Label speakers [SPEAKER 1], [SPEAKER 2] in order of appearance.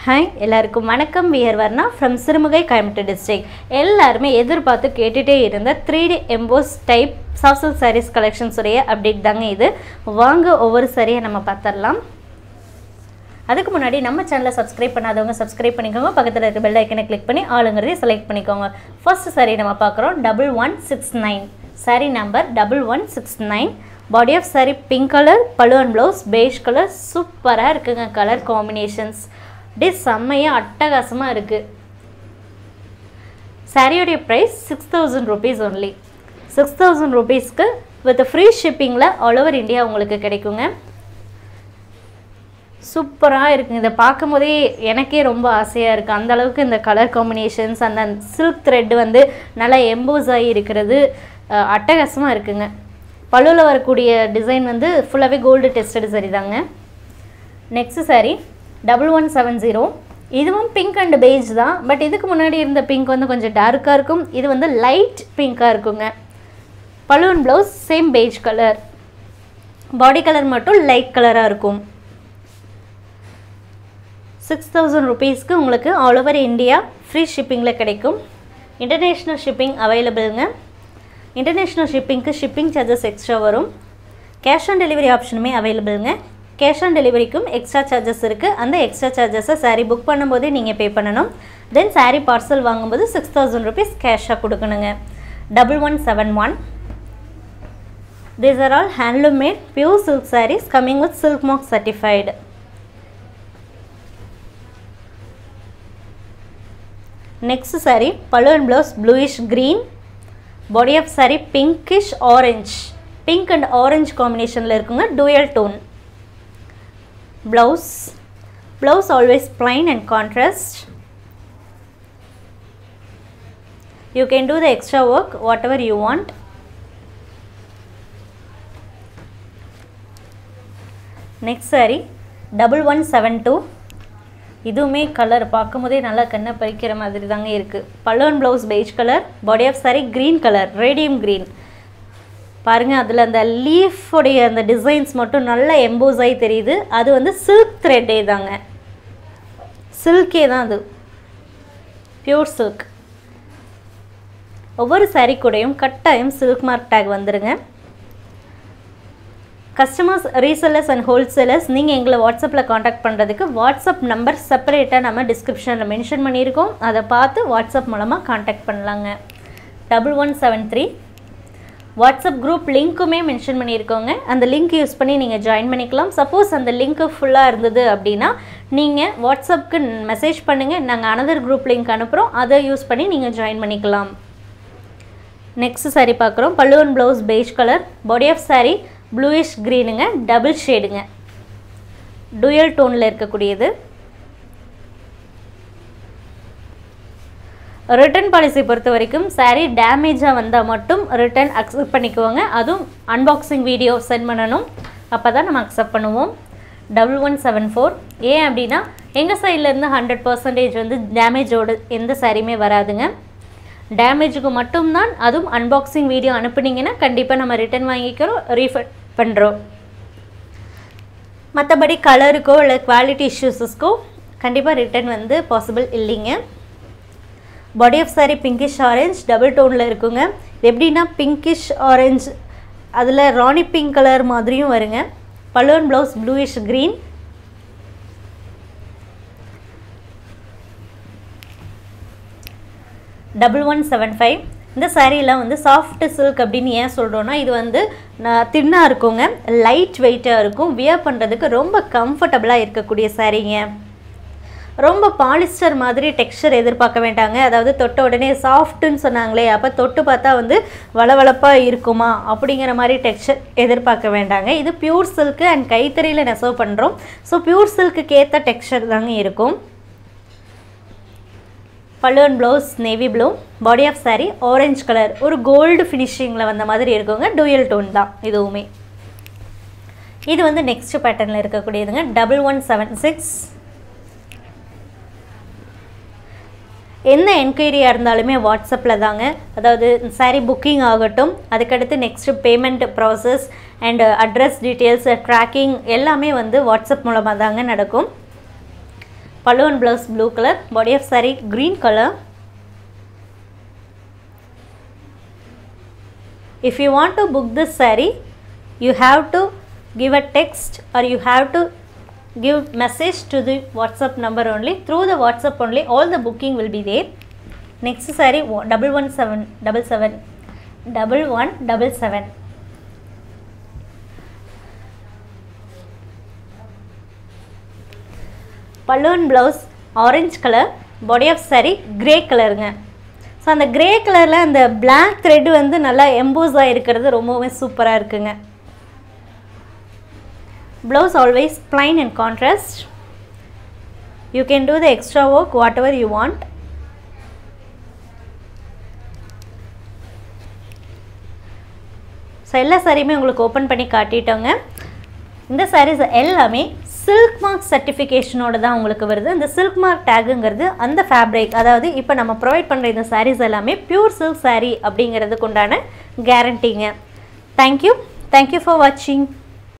[SPEAKER 1] hi எல்லாருக்கும் வணக்கம் we're Varna from Sirumugai Coimbatore district எல்லாருமே எதிர்பார்த்து கேட்டுகிட்டே இருந்த three D emboss type soft sarees collections உடைய அப்டேட் தாங்க இது வாங்க ஒவ்வொரு சாரியை நம்ம பார்த்துடலாம் அதுக்கு முன்னாடி நம்ம சேனலை சப்ஸ்கிரைப் பண்ணாதவங்க சப்ஸ்கிரைப் பண்ணிக்கோங்க பக்கத்தில் இருக்க பெல் ஐக்கனை கிளிக் பண்ணி ஆளுங்கிறதையும் செலக்ட் பண்ணிக்கோங்க ஃபர்ஸ்ட் சாரி நம்ம பார்க்குறோம் double one six nine saree number double one six nine body of saree pink colour balloon blouse peach colour சூப்பராக இருக்குங்க கலர் காம்பினேஷன்ஸ் அப்படியே செம்மையாக அட்டகாசமாக இருக்குது சாரியோடைய price six thousand rupees only six thousand ருபீஸ்க்கு வித் ஃப்ரீ ஷிப்பிங்கில் ஆல் ஓவர் இந்தியா உங்களுக்கு கிடைக்குங்க சூப்பராக இருக்குங்க இதை பார்க்கும்போதே எனக்கே ரொம்ப ஆசையாக இருக்குது அந்த அளவுக்கு இந்த கலர் காம்பினேஷன்ஸ் அந்த சில்க் த்ரெட் வந்து நல்லா எம்போஸ் ஆகி இருக்கிறது அஹ், அட்டகாசமாக இருக்குங்க பல்லுவில் வரக்கூடிய டிசைன் வந்து ஃபுல்லாகவே கோல்டு டெஸ்டட் சரி தாங்க next saree double one seven zero இதுவும் பிங்க் அண்ட் பெய்ஜ் தான் பட் இதுக்கு முன்னாடி இருந்த பிங்க் வந்து கொஞ்சம் டார்க்காக இருக்கும் இது வந்து லைட் பிங்க்காக இருக்குங்க balloon blouse same beige colour body colour மட்டும் லைட் கலராக இருக்கும் சிக்ஸ் தௌசண்ட் ருபீஸ்க்கு உங்களுக்கு ஆல் ஓவர் இந்தியா ஃப்ரீ ஷிப்பிங்கில் கிடைக்கும் இன்டர்நேஷ்னல் ஷிப்பிங் அவைலபிளுங்க இன்டர்நேஷ்னல் ஷிப்பிங்க்கு ஷிப்பிங் சார்ஜஸ் எக்ஸ்ட்ரா வரும் கேஷ் ஆன் டெலிவரி ஆப்ஷனுமே அவைலபிளுங்க கேஷ் ஆன் டெலிவரிக்கும் எக்ஸ்ட்ரா சார்ஜஸ் இருக்குது அந்த எக்ஸ்ட்ரா சார்ஜஸை சாரீ புக் பண்ணும்போதே நீங்கள் பே பண்ணணும் தென் சாரீ பார்சல் வாங்கும்போது சிக்ஸ் தௌசண்ட் ருபீஸ் கேஷாக கொடுக்கணுங்க double one seven one these are all handloom made pure silk sarees coming with silk mark certified next saree balloon blouse bluish green body of saree pinkish orange pink and orange காம்பினேஷனில் இருக்குங்க dual tone blouse blouse always plain and contrast you can do the extra work whatever you want next saree double one seven two இதுவுமே colour பார்க்கும்போதே நல்லா கண்ணை பறிக்கிற மாதிரி தாங்க இருக்குது balloon blouse beige colour body of saree green colour radium green பாருங்கள் அதில் அந்த லீஃபுடைய அந்த டிசைன்ஸ் மட்டும் நல்லா எம்போஸ் ஆகி தெரியுது அது வந்து சில்க் த்ரெட்டே தாங்க சில்கே தான் அது பியூர் சில்க் ஒவ்வொரு saree கூடயும் கட்டாயம் சில்க் மார்க் டேக் வந்துருங்க கஸ்டமர்ஸ் ரீசெல்லர்ஸ் அண்ட் ஹோல்சேலர்ஸ் நீங்கள் எங்களை வாட்ஸ்அப்பில் காண்டாக்ட் பண்ணுறதுக்கு வாட்ஸ்அப் நம்பர் செப்பரேட்டாக நம்ம டிஸ்கிரிப்ஷனில் மென்ஷன் பண்ணியிருக்கோம் அதை பார்த்து வாட்ஸ்அப் மூலமாக காண்டாக்ட் பண்ணலாங்க double one seven three WhatsApp group லிங்க்குமே மென்ஷன் பண்ணியிருக்கோங்க அந்த லிங்க் யூஸ் பண்ணி நீங்கள் ஜாயின் பண்ணிக்கலாம் சப்போஸ் அந்த லிங்க்கு ஃபுல்லாக இருந்தது அப்படின்னா நீங்கள் வாட்ஸ்அப்புக்கு மெசேஜ் பண்ணுங்கள் நாங்கள் அனதர் குரூப் லிங்க் அனுப்புகிறோம் அதை யூஸ் பண்ணி நீங்கள் ஜாயின் பண்ணிக்கலாம் நெக்ஸ்ட் saree பார்க்குறோம் pallu and blouse beige colour body of saree bluish க்ரீனுங்க டபுள் ஷேடுங்க டூயல் டோனில் இருக்கக்கூடியது ரிட்டர்ன் பாலிசி பொறுத்த வரைக்கும் saree டேமேஜாக வந்தால் மட்டும் ரிட்டர்ன் அக்செப்ட் பண்ணிக்குவோங்க அதுவும் அன்பாக்சிங் வீடியோ சென்ட் பண்ணணும் அப்போ தான் நம்ம அக்செப்ட் பண்ணுவோம் டபுள் ஒன் செவன் ஃபோர் ஏன் அப்படின்னா எங்கள் சைட்லேருந்து ஹண்ட்ரட் பர்சன்டேஜ் வந்து டேமேஜோட எந்த சாரியுமே வராதுங்க டேமேஜுக்கு மட்டும்தான் அதுவும் அன்பாக்சிங் வீடியோ அனுப்புனீங்கன்னா கண்டிப்பாக நம்ம ரிட்டர்ன் வாங்கிக்கிறோம் ரீஃபண்ட் பண்ணுறோம் மற்றபடி கலருக்கோ இல்லை குவாலிட்டி இஷ்யூஸஸ்க்கோ கண்டிப்பாக ரிட்டர்ன் வந்து பாசிபிள் இல்லைங்க body of saree pinkish orange double டோனில் இருக்குங்க இது எப்படின்னா பிங்கிஷ் ஆரஞ்ச் அதில் ராணி பிங்க் கலர் மாதிரியும் வருங்க balloon blouse bluish green double one seven five இந்த சாரீலாம் வந்து சாஃப்ட் சில்க் அப்படின்னு ஏன் சொல்கிறோன்னா இது வந்து தின்னாக இருக்குங்க லைட் வெயிட்டாக இருக்கும் வியர் பண்ணுறதுக்கு ரொம்ப கம்ஃபர்டபுளாக இருக்கக்கூடிய சாரீங்க ரொம்ப பாலிஸ்டர் மாதிரி டெக்ஸ்சர் எதிர்பார்க்க வேண்டாங்க அதாவது தொட்ட உடனே சாஃப்ட்டுன்னு சொன்னாங்களே அப்போ தொட்டு பார்த்தா வந்து வளவளப்பாக இருக்குமா அப்படிங்கிற மாதிரி டெக்ஸ்சர் எதிர்பார்க்க வேண்டாங்க இது பியூர் சில்க்கு அண்ட் கைத்தறியில் நெசவு பண்ணுறோம் ஸோ பியூர் சில்க்குக்கு ஏற்ற டெக்ஸ்சர் தாங்க இருக்கும் pallu and blouse navy blue body of saree orange colour ஒரு கோல்டு ஃபினிஷிங்கில் வந்த மாதிரி இருக்குங்க டூயல் டோன் தான் இதுவுமே இது வந்து நெக்ஸ்ட் பேட்டர்னில் இருக்கக்கூடியதுங்க டபுள் ஒன் செவன் சிக்ஸ் எந்த என்கொயரியாக இருந்தாலுமே வாட்ஸ்அப்பில் தாங்க அதாவது saree புக்கிங் ஆகட்டும் அதுக்கடுத்து next payment process and address details tracking எல்லாமே வந்து வாட்ஸ்அப் மூலமாக தாங்க நடக்கும் pallu and blouse blue colour body of saree green கலர் if you want to book this saree you have to give a text or you have to give message to the whatsapp number only through the whatsapp only all the booking will be there next saree wo- double one seven double seven double one double seven balloon blouse orange colour body of saree grey கலருங்க so அந்த grey கலரில் அந்த Black thread வந்து நல்லா EMBOSS ஆகிருக்கிறது ரொம்பவுமே சூப்பராக இருக்குங்க blouse always plain and contrast you can do the extra work whatever you want so எல்லா சாரியுமே உங்களுக்கு ஓப்பன் பண்ணி காட்டிட்டோங்க இந்த சாரீஸ் எல்லாமே சில்க் மார்க் சர்டிஃபிகேஷனோட தான் உங்களுக்கு வருது இந்த சில்க் மார்க் டேகுங்கிறது அந்த ஃபேப்ரிக் அதாவது இப்போ நம்ம ப்ரொவைட் பண்ணுற இந்த சாரீஸ் எல்லாமே பியூர் சில்க் saree அப்படிங்கிறதுக்கு உண்டான கேரண்டிங்க தேங்க்யூ தேங்க்யூ ஃபார் வாட்சிங்